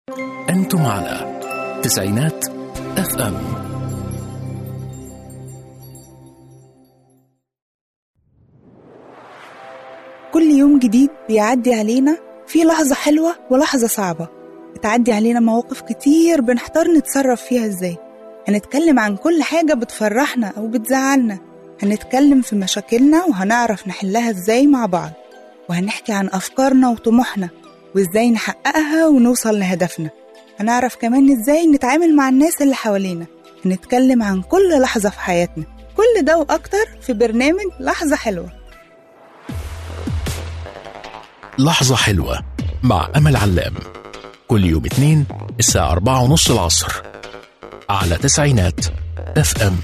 أنتم على تسعينات اف ام كل يوم جديد بيعدي علينا في لحظة حلوة ولحظة صعبة بتعدي علينا مواقف كتير بنحتار نتصرف فيها ازاي هنتكلم عن كل حاجة بتفرحنا أو بتزعلنا هنتكلم في مشاكلنا وهنعرف نحلها ازاي مع بعض وهنحكي عن أفكارنا وطموحنا وازاي نحققها ونوصل لهدفنا هنعرف كمان ازاي نتعامل مع الناس اللي حوالينا هنتكلم عن كل لحظة في حياتنا كل ده وأكتر في برنامج لحظة حلوة لحظة حلوة مع أمل علام كل يوم اثنين الساعة أربعة ونص العصر على تسعينات اف ام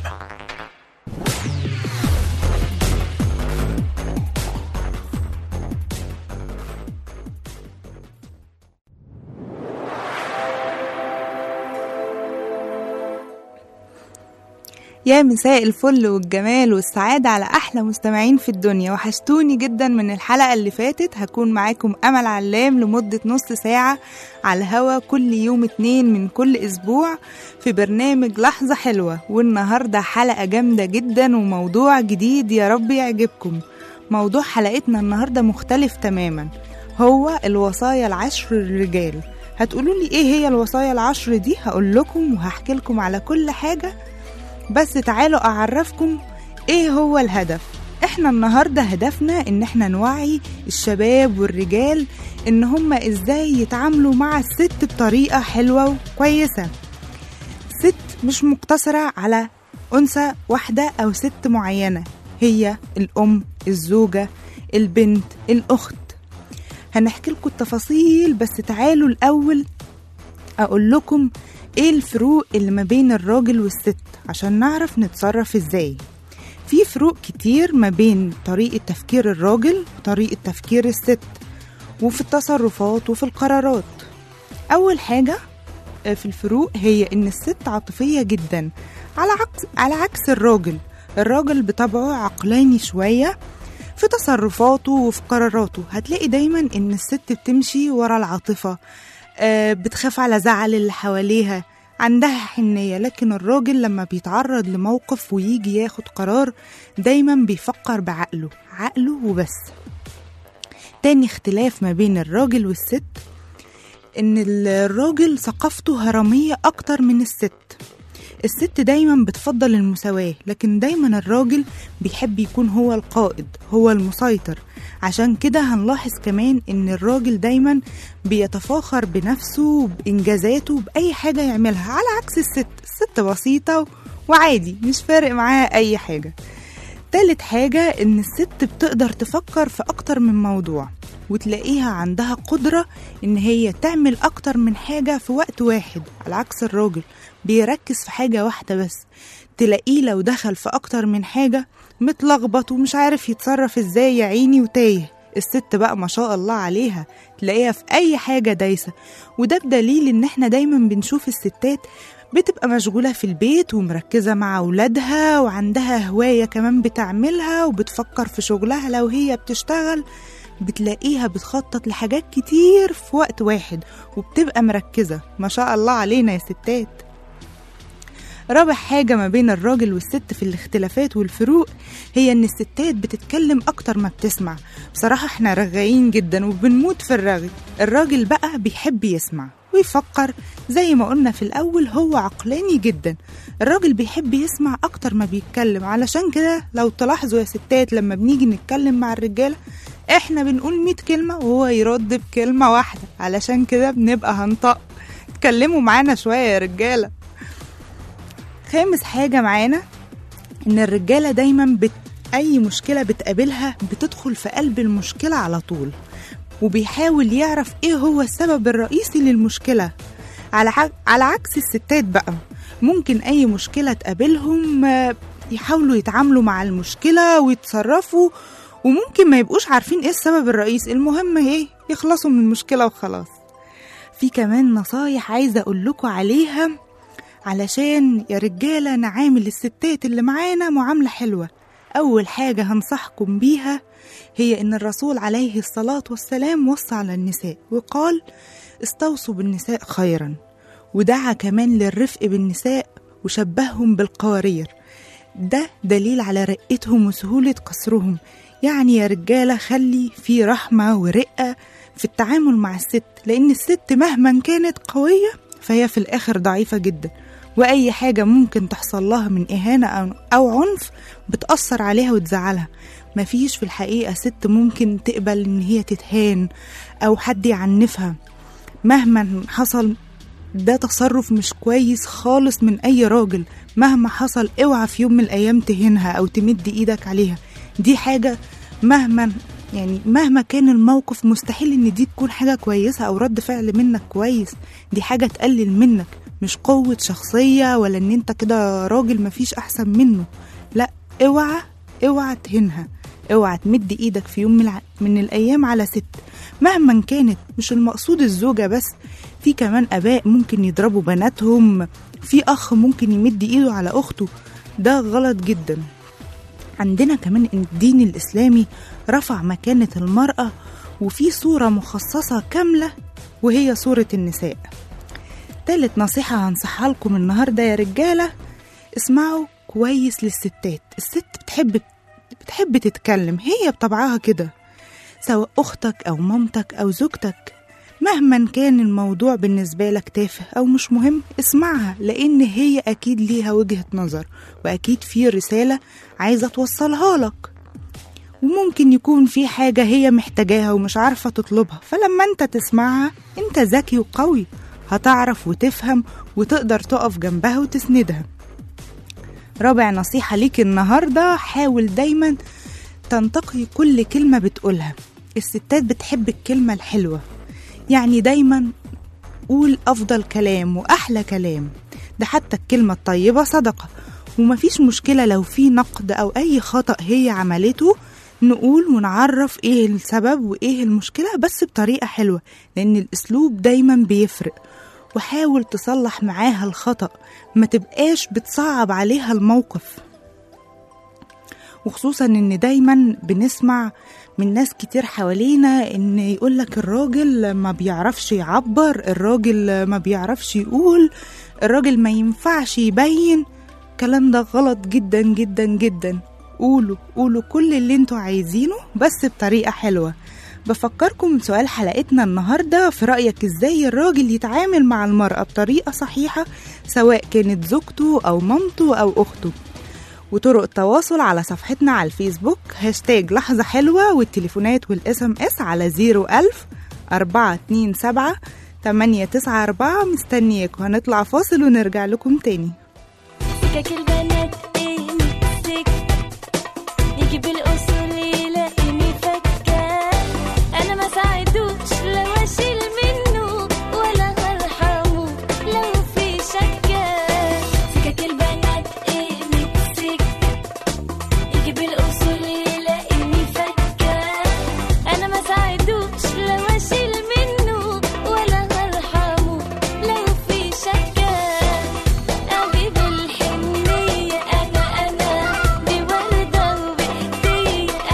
يا مساء الفل والجمال والسعادة على أحلى مستمعين في الدنيا وحشتوني جدا من الحلقة اللي فاتت هكون معاكم أمل علام لمدة نص ساعة على الهوا كل يوم اتنين من كل أسبوع في برنامج لحظة حلوة والنهاردة حلقة جامدة جدا وموضوع جديد يا رب يعجبكم موضوع حلقتنا النهاردة مختلف تماما هو الوصايا العشر للرجال هتقولوا لي ايه هي الوصايا العشر دي هقول لكم وهحكي لكم على كل حاجة بس تعالوا أعرفكم إيه هو الهدف إحنا النهاردة هدفنا إن إحنا نوعي الشباب والرجال إن هما إزاي يتعاملوا مع الست بطريقة حلوة وكويسة ست مش مقتصرة على أنثى واحدة أو ست معينة هي الأم الزوجة البنت الأخت هنحكي لكم التفاصيل بس تعالوا الأول أقول لكم ايه الفروق اللي ما بين الراجل والست عشان نعرف نتصرف ازاي في فروق كتير ما بين طريقة تفكير الراجل وطريقة تفكير الست وفي التصرفات وفي القرارات أول حاجة في الفروق هي إن الست عاطفية جدا على عكس على عكس الراجل الراجل بطبعه عقلاني شوية في تصرفاته وفي قراراته هتلاقي دايما إن الست بتمشي ورا العاطفة آه، بتخاف على زعل اللي حواليها عندها حنية لكن الراجل لما بيتعرض لموقف ويجي ياخد قرار دايما بيفكر بعقله عقله وبس تاني اختلاف ما بين الراجل والست ان الراجل ثقافته هرمية اكتر من الست الست دايما بتفضل المساواة لكن دايما الراجل بيحب يكون هو القائد هو المسيطر عشان كده هنلاحظ كمان ان الراجل دايما بيتفاخر بنفسه وبإنجازاته بأي حاجة يعملها على عكس الست الست بسيطة وعادي مش فارق معاها أي حاجة تالت حاجة إن الست بتقدر تفكر في أكتر من موضوع وتلاقيها عندها قدرة إن هي تعمل أكتر من حاجة في وقت واحد على عكس الراجل بيركز في حاجة واحدة بس تلاقيه لو دخل في أكتر من حاجة متلخبط ومش عارف يتصرف ازاي يا عيني وتايه الست بقى ما شاء الله عليها تلاقيها في أي حاجة دايسة وده بدليل إن احنا دايما بنشوف الستات بتبقى مشغولة في البيت ومركزة مع أولادها وعندها هواية كمان بتعملها وبتفكر في شغلها لو هي بتشتغل بتلاقيها بتخطط لحاجات كتير في وقت واحد وبتبقى مركزة ما شاء الله علينا يا ستات رابع حاجة ما بين الراجل والست في الاختلافات والفروق هي ان الستات بتتكلم اكتر ما بتسمع بصراحة احنا رغايين جدا وبنموت في الرغي الراجل بقى بيحب يسمع ويفكر زي ما قلنا في الأول هو عقلاني جدا الراجل بيحب يسمع أكتر ما بيتكلم علشان كده لو تلاحظوا يا ستات لما بنيجي نتكلم مع الرجالة احنا بنقول مية كلمة وهو يرد بكلمة واحدة علشان كده بنبقى هنطق اتكلموا معانا شوية يا رجالة خامس حاجة معانا إن الرجالة دايما بت... أي مشكلة بتقابلها بتدخل في قلب المشكلة على طول وبيحاول يعرف إيه هو السبب الرئيسي للمشكلة على, ع... على عكس الستات بقى ممكن أي مشكلة تقابلهم آه، يحاولوا يتعاملوا مع المشكلة ويتصرفوا وممكن ما يبقوش عارفين إيه السبب الرئيسي المهم إيه يخلصوا من المشكلة وخلاص في كمان نصايح عايزة أقول لكم عليها علشان يا رجالة نعامل الستات اللي معانا معاملة حلوة أول حاجة هنصحكم بيها هي إن الرسول عليه الصلاة والسلام وصى على النساء وقال استوصوا بالنساء خيرا ودعا كمان للرفق بالنساء وشبههم بالقوارير ده دليل على رقتهم وسهولة قصرهم يعني يا رجالة خلي في رحمة ورقة في التعامل مع الست لأن الست مهما كانت قوية فهي في الآخر ضعيفة جدا وأي حاجة ممكن تحصل لها من إهانة أو- أو عنف بتأثر عليها وتزعلها مفيش في الحقيقة ست ممكن تقبل إن هي تتهان أو حد يعنفها مهما حصل ده تصرف مش كويس خالص من أي راجل مهما حصل اوعى في يوم من الأيام تهينها أو تمد إيدك عليها دي حاجة مهما يعني مهما كان الموقف مستحيل ان دي تكون حاجة كويسة او رد فعل منك كويس دي حاجة تقلل منك مش قوة شخصية ولا ان انت كده راجل مفيش احسن منه لا اوعى اوعى تهينها اوعى تمد ايدك في يوم من, الع... من الايام على ست مهما كانت مش المقصود الزوجة بس في كمان اباء ممكن يضربوا بناتهم في اخ ممكن يمد ايده على اخته ده غلط جدا عندنا كمان ان الدين الاسلامي رفع مكانة المرأة وفي صورة مخصصة كاملة وهي صورة النساء تالت نصيحة هنصحها لكم النهاردة يا رجالة اسمعوا كويس للستات الست بتحب بتحب تتكلم هي بطبعها كده سواء أختك أو مامتك أو زوجتك مهما كان الموضوع بالنسبة لك تافه أو مش مهم اسمعها لأن هي أكيد ليها وجهة نظر وأكيد في رسالة عايزة توصلها لك وممكن يكون في حاجة هي محتاجاها ومش عارفة تطلبها فلما انت تسمعها انت ذكي وقوي هتعرف وتفهم وتقدر تقف جنبها وتسندها رابع نصيحة ليك النهاردة حاول دايما تنتقي كل كلمة بتقولها الستات بتحب الكلمة الحلوة يعني دايما قول أفضل كلام وأحلى كلام ده حتى الكلمة الطيبة صدقة ومفيش مشكلة لو في نقد أو أي خطأ هي عملته نقول ونعرف ايه السبب وايه المشكلة بس بطريقة حلوة لأن الأسلوب دايما بيفرق وحاول تصلح معاها الخطأ ما تبقاش بتصعب عليها الموقف وخصوصا ان دايما بنسمع من ناس كتير حوالينا ان يقولك الراجل ما بيعرفش يعبر الراجل ما بيعرفش يقول الراجل ما ينفعش يبين الكلام ده غلط جدا جدا جدا قولوا قولوا كل اللي انتوا عايزينه بس بطريقة حلوة بفكركم سؤال حلقتنا النهاردة في رأيك ازاي الراجل يتعامل مع المرأة بطريقة صحيحة سواء كانت زوجته أو مامته أو أخته وطرق التواصل على صفحتنا على الفيسبوك هاشتاج لحظة حلوة والتليفونات والاس ام اس على 01000 427 894 مستنياكم هنطلع فاصل ونرجع لكم تاني سكك البنات ايه نفسك يجي بالاصول يلاقيني فكة انا ما ساعدوش لو اشيل منه ولا هرحمه لو في شكة سكك البنات ايه نفسك يجي بالاصول يلاقيني فكة انا ما ساعدوش لو اشيل منه ولا هرحمه لو في شكة أجيب الحنية أنا أنا دي وردة وبهدية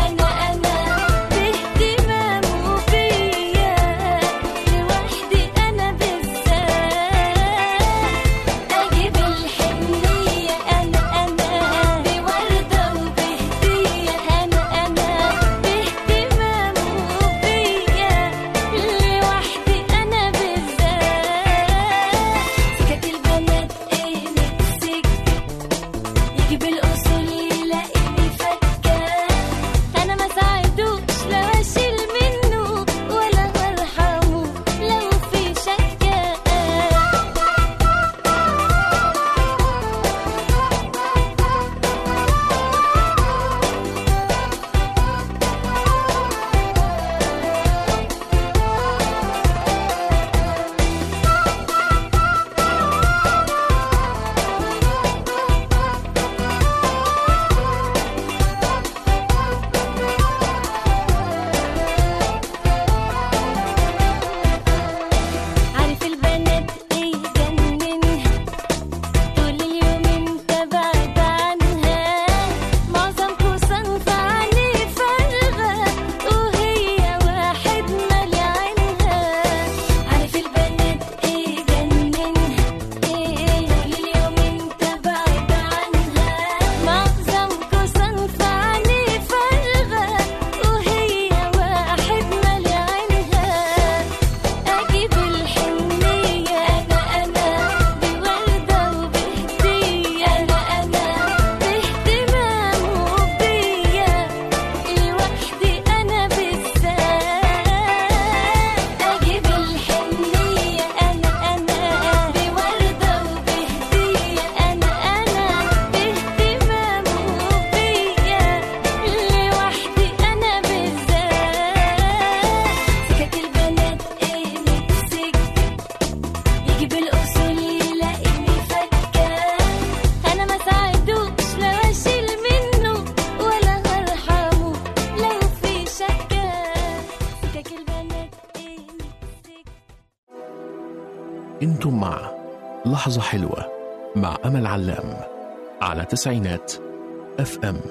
انتم مع لحظة حلوة مع أمل علام على تسعينات اف ام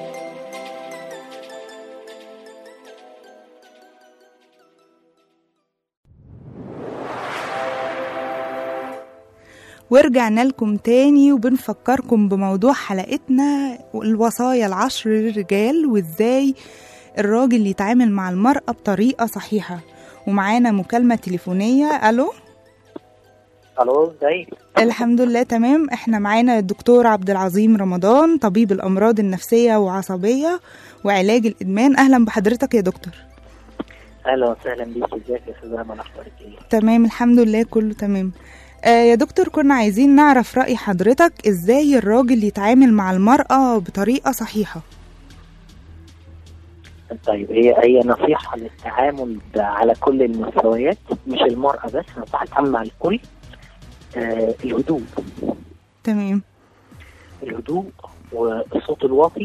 ورجعنا لكم تاني وبنفكركم بموضوع حلقتنا الوصايا العشر للرجال وازاي الراجل يتعامل مع المرأة بطريقة صحيحة ومعانا مكالمة تليفونية ألو الو ازيك الحمد لله تمام احنا معانا الدكتور عبد العظيم رمضان طبيب الأمراض النفسية وعصبية وعلاج الإدمان أهلا بحضرتك يا دكتور اهلا وسهلا بيك ازيك يا استاذ امل اخبارك ايه تمام الحمد لله كله تمام آه يا دكتور كنا عايزين نعرف رأي حضرتك ازاي الراجل يتعامل مع المرأة بطريقة صحيحة طيب هي هي نصيحه للتعامل ب- على كل المستويات مش المراه بس نصيحه تعامل مع الكل آه الهدوء تمام الهدوء والصوت الواطي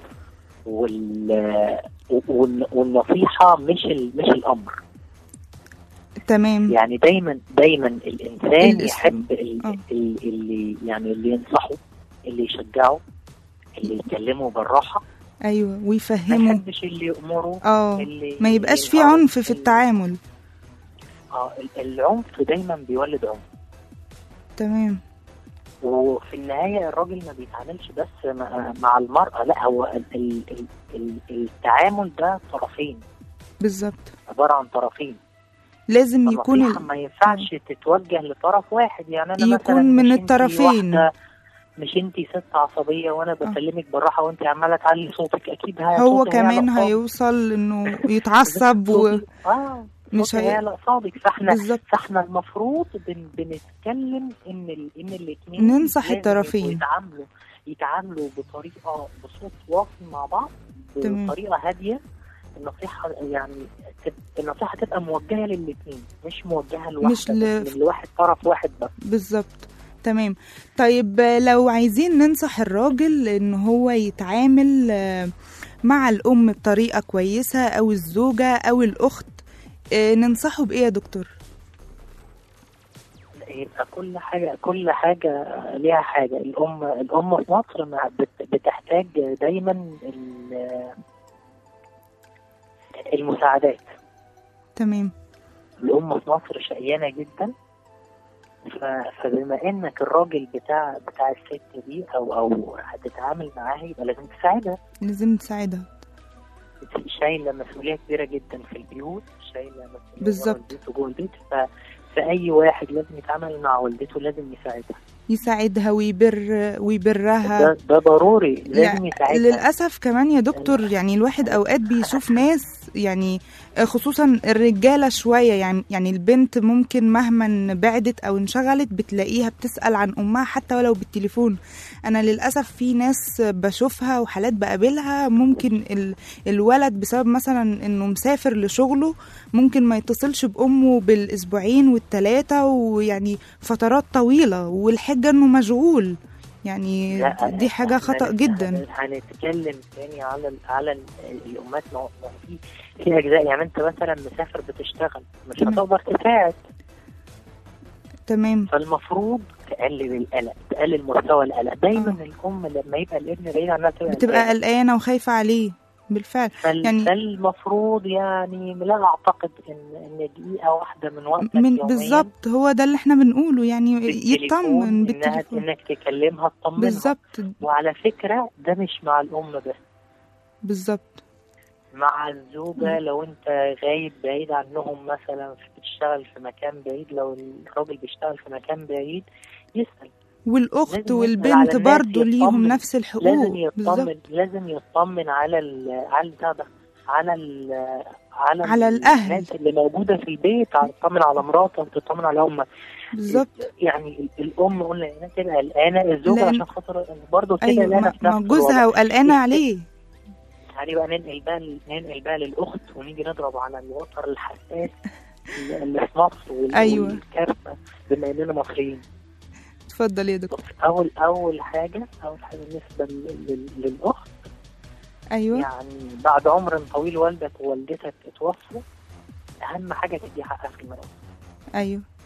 وال وال- والنصيحه مش ال... مش الامر تمام يعني دايما دايما الانسان الاسم. يحب ال... آه. ال... اللي يعني اللي ينصحه اللي يشجعه اللي يكلمه بالراحه ايوه ما ويفهمه يحبش اللي يأمره اه اللي ما يبقاش في ينهره، عنف في اللي- التعامل اه ال- العنف دايما بيولد عنف تمام وفي النهاية الراجل ما بيتعاملش بس مع, مع المرأة لا هو ال ال ال ال التعامل ده طرفين بالظبط عبارة عن طرفين لازم يكون النصيحة ال... ما ينفعش تتوجه لطرف واحد يعني أنا مثلا يكون من مش انتي الطرفين. واحدة- مش انتي ست عصبية وانا بكلمك بالراحة وانتي عمالة تعلي صوتك اكيد ها- هو صوتي كمان هيعلى قصادك. هيوصل انه يتعصب و... صوتي- اه مش مش هي- هيعلى قصادك فاحنا بالظبط فاحنا المفروض بن بنتكلم ان ال... ان الاثنين ننصح الطرفين. يتعاملوا يتعاملوا بطريقه بصوت واطي مع بعض تمام. بطريقه هاديه النصيحه يعني تب... النصيحه تبقى موجهه للاثنين مش موجهه لواحده مش ل- بس، من لواحد طرف واحد بس بالظبط تمام طيب آه، لو عايزين ننصح الراجل ان هو يتعامل آه، مع الام بطريقة كويسة او الزوجة او الاخت آه، ننصحه بايه يا دكتور يبقى كل حاجه كل حاجه ليها حاجه الام الام في مصر مع- بت- بتحتاج دايما ال- المساعدات تمام الأم في مصر شقيانة جدا ف- فبما إنك الراجل بتاع بتاع الست دي أو أو هتتعامل معاها يبقى لازم تساعدها لازم نساعدها شايلة مسؤولية كبيرة جدا في البيوت شايلة مسؤولية بالظبط. جوه البيت وجوه البيت ف... فأي واحد لازم يتعامل مع والدته لازم يساعدها يساعدها ويبر ويبرها ده, ده ضروري لازم لا، يساعدها للأسف كمان يا دكتور يعني الواحد أوقات بيشوف ناس يعني خصوصا الرجالة شوية يعني يعني البنت ممكن مهما بعدت أو انشغلت بتلاقيها بتسأل عن أمها حتى ولو بالتليفون أنا للأسف في ناس بشوفها وحالات بقابلها ممكن ال الولد بسبب مثلا إنه مسافر لشغله ممكن ما يتصلش بأمه بالأسبوعين والتلاتة ويعني فترات طويلة والحجة إنه مشغول يعني لا، دي حاجة إحنا خطأ هن- جدا هنتكلم تاني على ال- على ال- الامهات ما هو- ما هو في في اجزاء يعني انت مثلا مسافر بتشتغل مش تمام. هتقدر تساعد تمام فالمفروض تقلل القلق تقلل مستوى القلق دايما الام لما يبقى الابن بعيد عنها تبقى بتبقى قلقانة. قلقانة وخايفة عليه بالفعل فال- يعني- فالمفروض يعني لا اعتقد ان ان دقيقه واحده من وقتك من يومياً بالظبط هو ده اللي احنا بنقوله يعني بالتليفون يطمن إنها بالتليفون انك تكلمها تطمنها بالظبط وعلى فكره ده مش مع الام بس بالظبط مع الزوجة لو انت غايب بعيد عنهم مثلا بتشتغل في مكان بعيد لو الراجل بيشتغل في مكان بعيد يسأل والأخت لازم يسأل على والبنت الناس برضو ليهم يطمن. نفس الحقوق لازم بالظبط يطمن لازم يطمن على ال على البتاع ده على ال على, على الأهل. الناس اللي موجودة في البيت تطمن على مراتك تطمن على أمك بالظبط يعني الأم قلنا هنا تبقى قلقانة الزوجة لأن- عشان خاطر برضه كده أيوة قلقانة ما- في نفس ما جوزها الوضع. وقلقانة عليه تعالي بقى ننقل بقى ننقل بقى للاخت ونيجي نضرب على الوتر الحساس اللي في مصر وال- أيوة. والكارثه بما اننا مصريين اتفضل يا دكتور بص اول اول حاجه اول حاجه بالنسبه لل- لل- للاخت أيوة يعني بعد عمر طويل والدك ووالدتك اتوفوا اهم حاجه تدي حقها في الميراث أيوة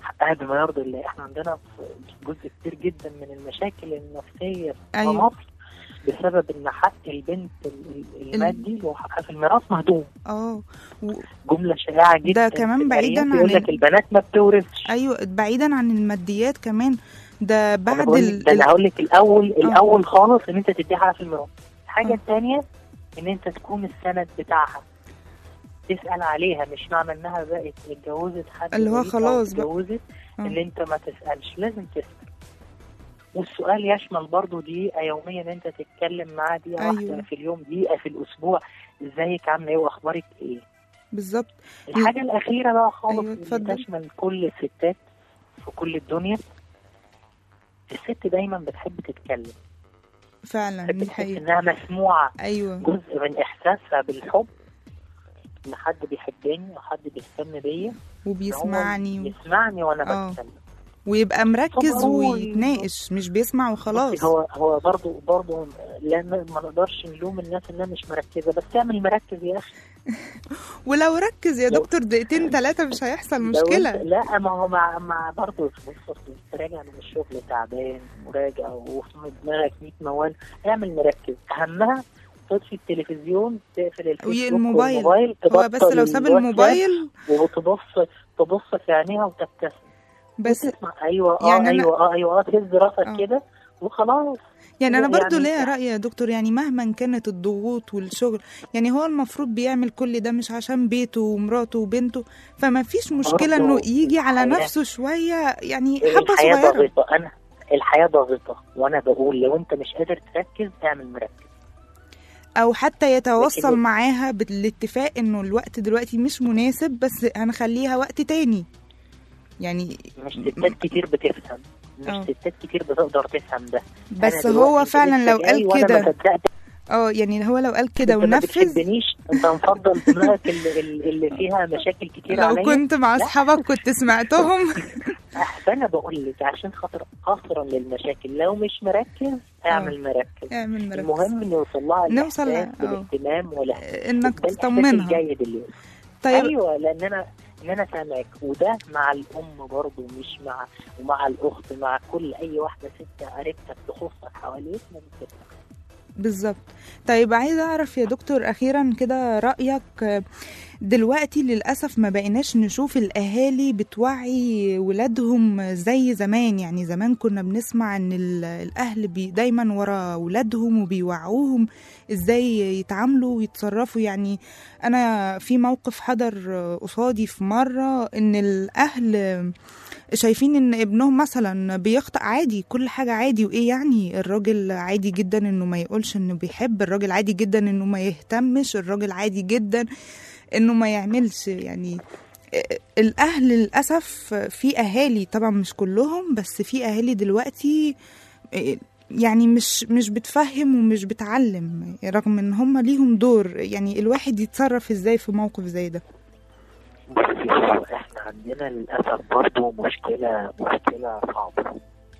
حقها بما يرضي الله احنا عندنا في جزء كبير جدا من المشاكل النفسيه في أيوة. مصر بسبب ان حق البنت ال- ال- المادي اللي هو حقها في الميراث مهدوم اه و- جمله شائعه جدا ده كمان في بعيداً الأرياف يقول عن لك البنات ما بتورثش ايوه بعيدا عن الماديات كمان ده أنا بعد بقول ال... لك- ده انا هقول لك الاول آه. الاول خالص ان انت تديها حق في الميراث الحاجه آه. الثانيه ان انت تكون السند بتاعها تسال عليها مش معنى انها بقت اتجوزت حد اللي هو غريب أو خلاص بقى. اتجوزت آه. ان انت ما تسالش لازم تسال والسؤال يشمل برضو دقيقة يوميا ان انت تتكلم معاه دقيقة أيوة. واحدة في اليوم دقيقة في الاسبوع ازيك عاملة ايه واخبارك ايه بالظبط الحاجة الأخيرة بقى خالص أيوة، اللي اتفضل. تشمل كل الستات في كل الدنيا الست دايما بتحب تتكلم فعلا بتحب دي تحس حقيقة انها مسموعة ايوه جزء من احساسها بالحب ان حد بيحبني وحد بيهتم بيا إن هو وبيسمعني و... يسمعني وانا آه. بتكلم ويبقى مركز طبعاً. ويتناقش مش بيسمع وخلاص بصي، هو هو برضه برضه لا ما ما نقدرش نلوم الناس انها مش مركزه بس اعمل مركز يا اخي ولو ركز يا لو- دكتور دقيقتين ثلاثة مش هيحصل لو مشكلة أنت- لا ما هو مع مع برضه بص أصل راجع من الشغل تعبان وراجع وفي دماغك 100 موال اعمل مركز اهمها تطفي التلفزيون تقفل الفيسبوك والموبايل. والموبايل هو بس تبطل لو ساب الواتساب الموبايل وتبص تبص في عينيها وتبتسم بس وتسمع ايوه اه يعني أنا- ايوه اه ايوه اه تهز راسك آه. كده وخلاص يعني انا برضو يعني- ليا رأي يا دكتور يعني مهما كانت الضغوط والشغل يعني هو المفروض بيعمل كل ده مش عشان بيته ومراته وبنته فما فيش مشكلة برضو انه يجي على الحياة- نفسه شوية يعني حبة الحياه صغيرة ضاغطه انا الحياه ضاغطه وانا بقول لو انت مش قادر تركز اعمل مركز او حتى يتوصل لكن- معاها بالاتفاق انه الوقت دلوقتي مش مناسب بس هنخليها وقت تاني يعني مش ستات كتير بتفهم مش آه. ستات كتير بتقدر تفهم ده بس أنا هو دلوقتي فعلا لسه لو جاي قال وأنا ما كده صدقت اه يعني هو لو قال كده انت ما ونفذ بتحبنيش انت مفضل دماغك اللي, اللي فيها مشاكل كتير لو عليا كنت مع لا. اصحابك كنت سمعتهم انا بقول لك عشان خاطر قصرا للمشاكل لو مش مركز اعمل مركز اعمل مركز المهم نوصل لها نوصل لها، الإحساس اه. بالاهتمام والاحساس انك ده الإحساس تطمنها الجيد اللي طيب ايوه لان انا ان انا سامعك وده مع الام برضه مش مع ومع الاخت مع كل اي واحده ست قريبتك تخصك حواليك ما بتفرق. بالظبط طيب عايزة أعرف يا دكتور أخيرا كده رأيك آه، دلوقتي للأسف ما بقيناش نشوف الأهالي بتوعي ولادهم زي زمان يعني زمان كنا بنسمع إن ال- الأهل بي دايما ورا ولادهم وبيوعوهم إزاي يتعاملوا ويتصرفوا يعني أنا في موقف حضر آه، قصادي في مرة إن الأهل آه، شايفين ان ابنهم مثلا بيخطأ عادي كل حاجة عادي وايه يعني الراجل عادي جدا انه ما يقولش انه بيحب الراجل عادي جدا انه ما يهتمش الراجل عادي جدا انه ما يعملش يعني الاهل للاسف في اهالي طبعا مش كلهم بس في اهالي دلوقتي يعني مش مش بتفهم ومش بتعلم رغم ان هم ليهم دور يعني الواحد يتصرف ازاي في موقف زي ده بصي هو احنا عندنا للاسف برضه مشكله مشكله صعبه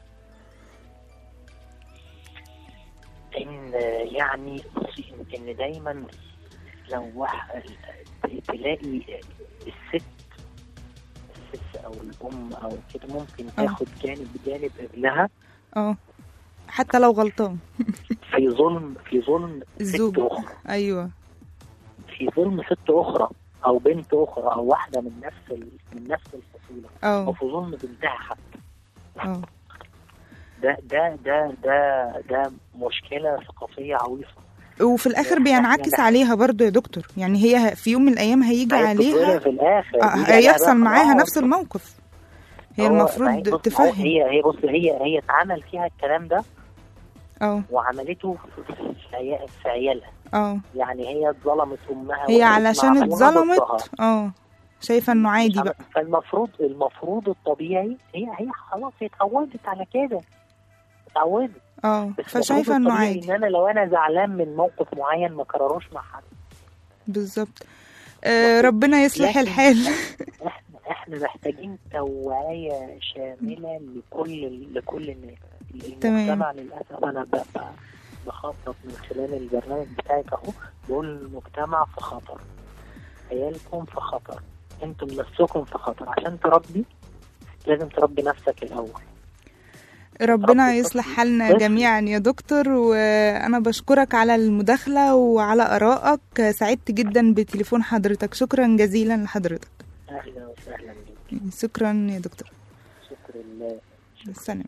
ان يعني بصي إن- ان دايما لو واحد تلاقي الست الست او الام او كده ممكن آه. تاخد جانب جانب ابنها اه حتى لو غلطان في ظلم في ظلم ست الزوج اخرى ايوه في ظلم ست اخرى او بنت اخرى او واحده من نفس ال... من نفس الفصيله او اه في ظلم بنتها حتى اه ده ده ده ده ده مشكله ثقافيه عويصه وفي الاخر إحنا- بينعكس إحنا- عليها برضو يا دكتور يعني هي في يوم من الايام هيجي هي عليها بتتظلم في الاخر آه، بيجي عليها هيحصل بقى معاها خلاص. نفس الموقف هي هو- ما هي- المفروض بص، ما هو تفهم هي هي بص هي هي اتعمل فيها الكلام ده اه وعملته في في عيا- في عيالها اه يعني هي اتظلمت امها هي وقفت علشان مع أبوها ضدها. اتظلمت اه شايفه انه عادي بقى فالمفروض المفروض الطبيعي هي هي خلاص هي اتعودت على كده اتعودت اه بس فشايفه المفروض انه الطبيعي عادي ان انا لو انا زعلان من موقف معين ما كرروش مع حد بالظبط آه ربنا يصلح لكن- الحال احنا احنا محتاجين توعية شاملة لكل لكل الناس تمام. المجتمع للأسف أنا ب- ب- بخطط من خلال البرنامج بتاعك أهو بقول المجتمع في خطر عيالكم في خطر انتم نفسكم في خطر عشان تربي لازم تربي نفسك الاول ربنا ربي يصلح يصلح. حالنا بس. جميعا يا دكتور وانا بشكرك على المداخله وعلى ارائك سعدت جدا بتليفون حضرتك شكرا جزيلا لحضرتك اهلا وسهلا بيك شكرا يا دكتور شكر لله السلام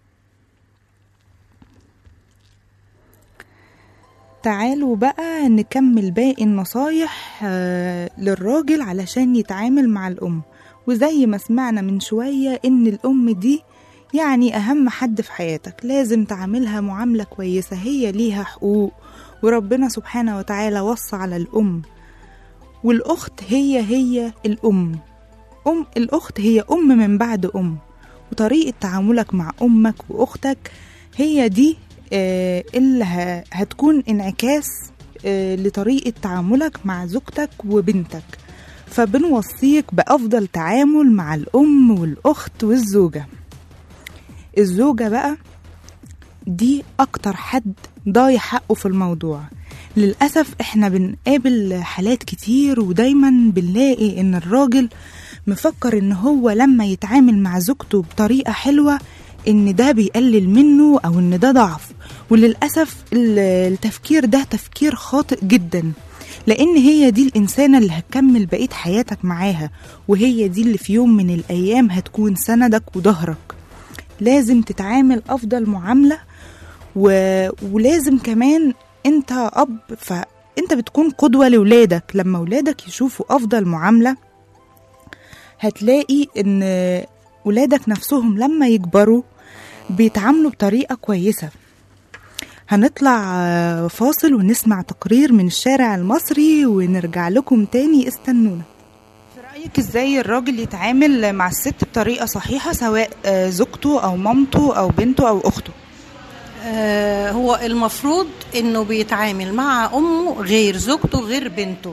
تعالوا بقى نكمل باقي النصايح آه، للراجل علشان يتعامل مع الأم وزي ما سمعنا من شوية إن الأم دي يعني أهم حد في حياتك لازم تعاملها معاملة كويسة هي ليها حقوق وربنا سبحانه وتعالى وصى على الأم والأخت هي هي الأم أم الأخت هي أم من بعد أم وطريقة تعاملك مع أمك وأختك هي دي آه، اللي ه- هتكون انعكاس آه، لطريقة تعاملك مع زوجتك وبنتك فبنوصيك بأفضل تعامل مع الأم والأخت والزوجة الزوجة بقى دي أكتر حد ضايع حقه في الموضوع للأسف احنا بنقابل حالات كتير ودايما بنلاقي ان الراجل مفكر ان هو لما يتعامل مع زوجته بطريقة حلوة ان ده بيقلل منه او ان ده ضعف وللأسف ال- التفكير ده تفكير خاطئ جدا لان هي دي الانسانة اللي هتكمل بقية حياتك معاها وهي دي اللي في يوم من الايام هتكون سندك وظهرك لازم تتعامل افضل معاملة و... ولازم كمان انت اب فانت بتكون قدوة لولادك لما ولادك يشوفوا افضل معاملة هتلاقي ان ولادك نفسهم لما يكبروا بيتعاملوا بطريقة كويسة هنطلع آه، فاصل ونسمع تقرير من الشارع المصري ونرجع لكم تاني استنونا في رأيك ازاي الراجل يتعامل مع الست بطريقة صحيحة سواء آه، زوجته او مامته او بنته او اخته آه، هو المفروض انه بيتعامل مع امه غير زوجته غير بنته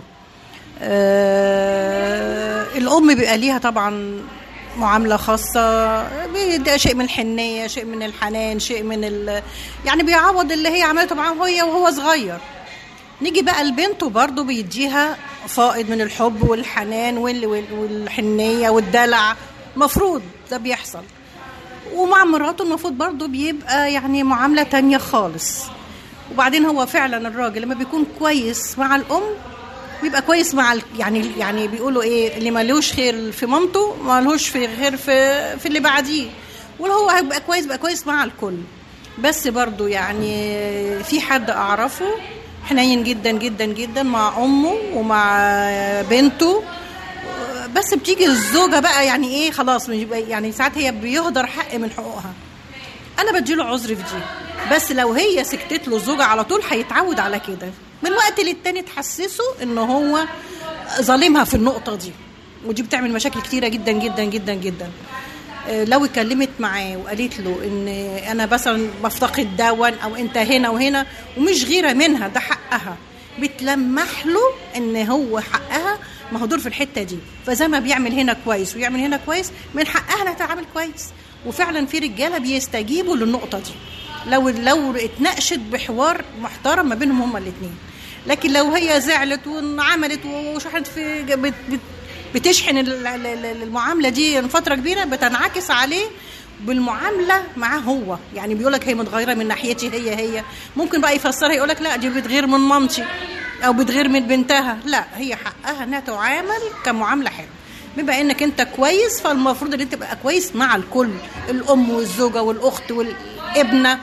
آه، الام بيبقى ليها طبعا معامله خاصه بيديها شيء من الحنيه شيء من الحنان شيء من ال... يعني بيعوض اللي هي عملته معاه هي وهو صغير نيجي بقى البنت وبرضه بيديها فائض من الحب والحنان وال- وال- والحنيه والدلع مفروض ده بيحصل ومع مراته المفروض برضه بيبقى يعني معاملة تانية خالص وبعدين هو فعلا الراجل لما بيكون كويس مع الأم بيبقى كويس مع ال- يعني يعني بيقولوا ايه اللي ملوش خير في مامته ملوش في خير في في اللي بعديه واللي هو هيبقى كويس بقى كويس مع الكل بس برضو يعني في حد اعرفه حنين جدا جدا جدا مع امه ومع بنته بس بتيجي الزوجه بقى يعني ايه خلاص مش بقى- يعني ساعات هي بيهدر حق من حقوقها انا بديله عذر في دي بس لو هي سكتت له الزوجه على طول هيتعود على كده من وقت للتاني تحسسه ان هو ظالمها في النقطه دي ودي بتعمل مشاكل كتيره جدا جدا جدا جدا آه، لو اتكلمت معاه وقالت له ان انا مثلا بفتقد دون او انت هنا وهنا ومش غيره منها ده حقها بتلمح له ان هو حقها مهدور في الحته دي فزي ما بيعمل هنا كويس ويعمل هنا كويس من حقها انها تعمل كويس وفعلا في رجاله بيستجيبوا للنقطه دي لو لو اتناقشت بحوار محترم ما بينهم هما الاثنين لكن لو هي زعلت وعملت وشحنت في بت بت بتشحن ال- ال- ال- المعامله دي لفتره كبيره بتنعكس عليه بالمعامله معاه هو يعني بيقول لك هي متغيره من ناحيتي هي هي ممكن بقى يفسرها يقول لك لا دي بتغير من مامتي او بتغير من بنتها لا هي حقها انها تعامل كمعامله حلوه بما انك انت كويس فالمفروض ان انت تبقى كويس مع الكل الام والزوجه والاخت والابنه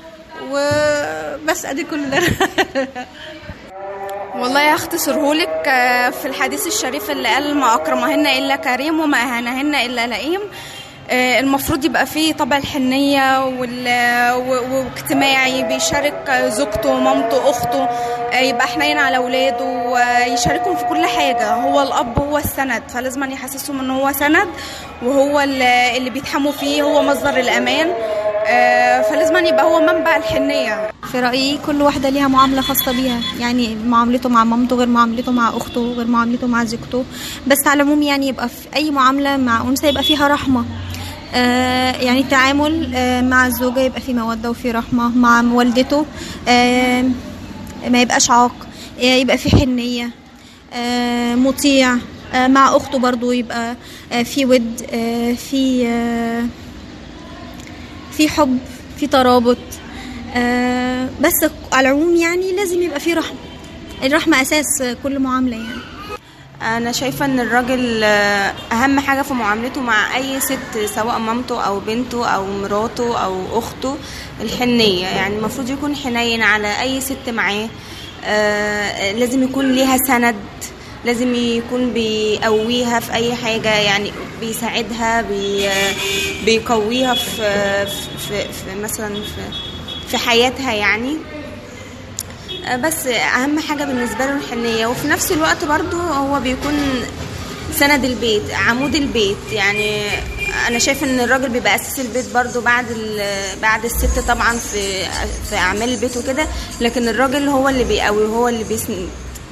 وبس ادي كل اللي أنا- والله هختصرهولك آه، في الحديث الشريف اللي قال ما أكرمهن إلا كريم وما أهانهن إلا لئيم آه، المفروض يبقى فيه طبع الحنية وال- و- واجتماعي بيشارك آه، زوجته ومامته أخته آه، يبقى حنين على أولاده ويشاركهم في كل حاجة هو الأب هو السند فلازم يحسسهم إن هو سند وهو اللي اللي بيتحموا فيه هو مصدر الأمان آه، فلازم يبقى هو منبع الحنية في رأيي كل واحدة ليها معاملة خاصة بيها يعني معاملته مع مامته غير معاملته مع أخته غير معاملته مع زوجته بس على العموم يعني يبقى في أي معاملة مع أنثى يبقى فيها رحمة آه يعني التعامل آه مع الزوجة يبقى فيه مودة وفيه رحمة مع والدته آه ما يبقاش عاق آه يبقى فيه حنية آه مطيع آه، مع اخته برضو يبقى آه، في ود آه، في آه، في حب في ترابط آه، بس على العموم يعني لازم يبقى في رحمه الرحمه اساس كل معامله يعني انا شايفه ان الراجل آه، اهم حاجه في معاملته مع اي ست سواء مامته او بنته او مراته او اخته الحنيه يعني المفروض يكون حنين على اي ست معاه آه، لازم يكون ليها سند لازم يكون بيقويها في اي حاجه يعني بيساعدها بي بيقويها في في, في مثلا في في حياتها يعني بس اهم حاجه بالنسبه له الحنيه وفي نفس الوقت برضو هو بيكون سند البيت عمود البيت يعني انا شايف ان الراجل بيبقى اساس البيت برضو بعد ال- بعد الست طبعا في في اعمال البيت وكده لكن الراجل هو اللي بيقوي هو اللي بيسند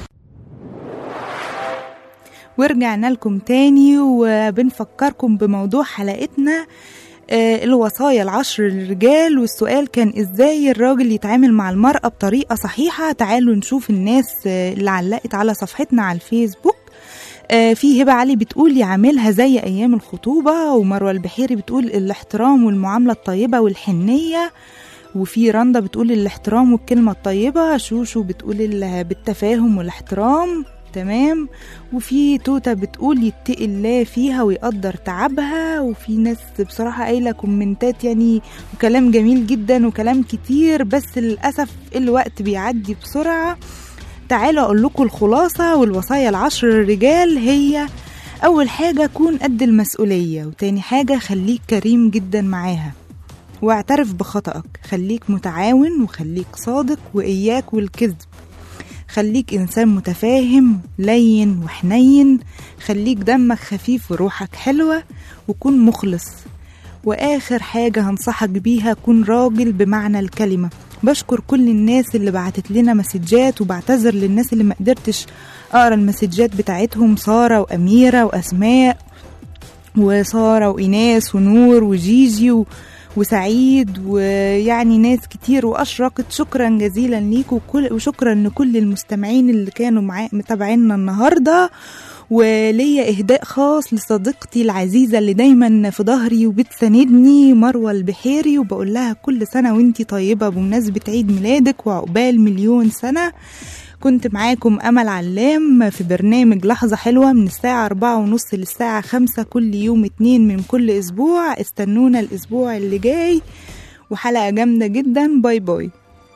ورجعنا لكم تاني وبنفكركم بموضوع حلقتنا آه، الوصايا العشر للرجال والسؤال كان ازاي الراجل يتعامل مع المرأة بطريقة صحيحة تعالوا نشوف الناس آه، اللي علقت على صفحتنا على الفيسبوك آه، في هبة علي بتقول يعاملها زي أيام الخطوبة ومروة البحيري بتقول الاحترام والمعاملة الطيبة والحنية وفي رندا بتقول الاحترام والكلمة الطيبة شوشو بتقول ال- بالتفاهم والاحترام تمام وفي توتا بتقول يتقي الله فيها ويقدر تعبها وفي ناس بصراحة قايلة كومنتات يعني وكلام جميل جدا وكلام كتير بس للأسف الوقت بيعدي بسرعة تعالوا أقول لكم الخلاصة والوصايا العشر للرجال هي أول حاجة كون قد المسؤولية وتاني حاجة خليك كريم جدا معاها واعترف بخطأك خليك متعاون وخليك صادق وإياك والكذب خليك إنسان متفاهم لين وحنين خليك دمك خفيف وروحك حلوة وكون مخلص وآخر حاجة هنصحك بيها كون راجل بمعنى الكلمة بشكر كل الناس اللي بعتت لنا مسجات وبعتذر للناس اللي ما قدرتش أقرأ المسجات بتاعتهم سارة وأميرة وأسماء وسارة وإيناس ونور وجيجي و... وسعيد ويعني ناس كتير وأشرقت شكرا جزيلا ليكم وكل وشكرا لكل المستمعين اللي كانوا معا متابعينا النهارده وليا إهداء خاص لصديقتي العزيزة اللي دايما في ظهري وبتساندني مروة البحيري وبقول لها كل سنة وانتي طيبة بمناسبة عيد ميلادك وعقبال مليون سنة كنت معاكم أمل علام في برنامج لحظة حلوة من الساعة أربعة ونص للساعة خمسة كل يوم اتنين من كل أسبوع استنونا الأسبوع اللي جاي وحلقة جامدة جدا باي باي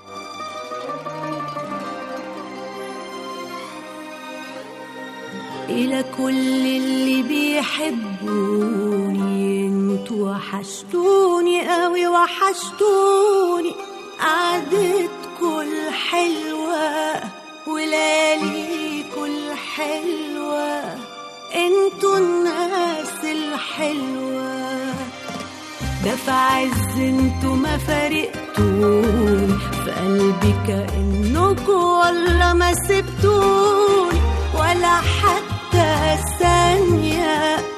إلى كل اللي بيحبوني انتوا وحشتوني قوي وحشتوني قعدتكوا الحلوة ولياليكوا الحلوة انتوا الناس الحلوة ده في عز انتوا ما فارقتوني في قلبي كأنكوا ولا ما سبتوني ولا حتى ثانية